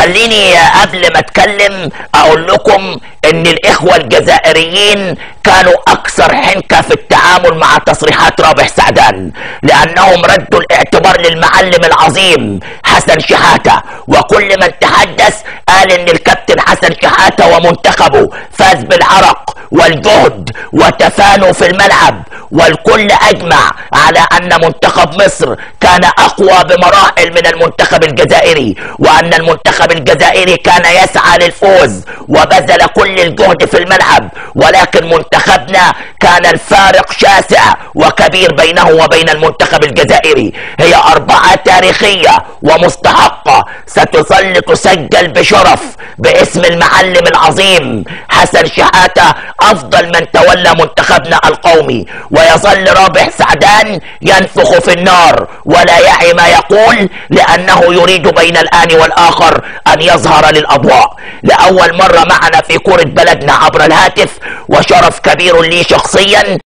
خليني قبل ما اتكلم اقول لكم ان الاخوة الجزائريين كانوا اكثر حنكة في التعامل مع تصريحات رابح سعدان لانهم ردوا الاعتبار للمعلم العظيم حسن شحاتة وكل من تحدث قال ان الكابتن حسن شحاتة ومنتخبه فاز بالعرق والجهد وتفانوا في الملعب والكل اجمع على ان منتخب مصر كان اقوى بمراحل من المنتخب الجزائري وان المنتخب الجزائري كان يسعى للفوز وبذل كل الجهد في الملعب ولكن منتخبنا كان الفارق شاسع وكبير بينه وبين المنتخب الجزائري هي اربعة تاريخية ومستحقة ستظل تسجل بشرف باسم المعلم العظيم حسن شحاتة افضل من تولى منتخبنا القومي ويظل رابح سعدان ينفخ في النار ولا يعي ما يقول لانه يريد بين الان والاخر ان يظهر للاضواء لاول مرة معنا في كرة بلدنا عبر الهاتف وشرف كبير لي شخصيا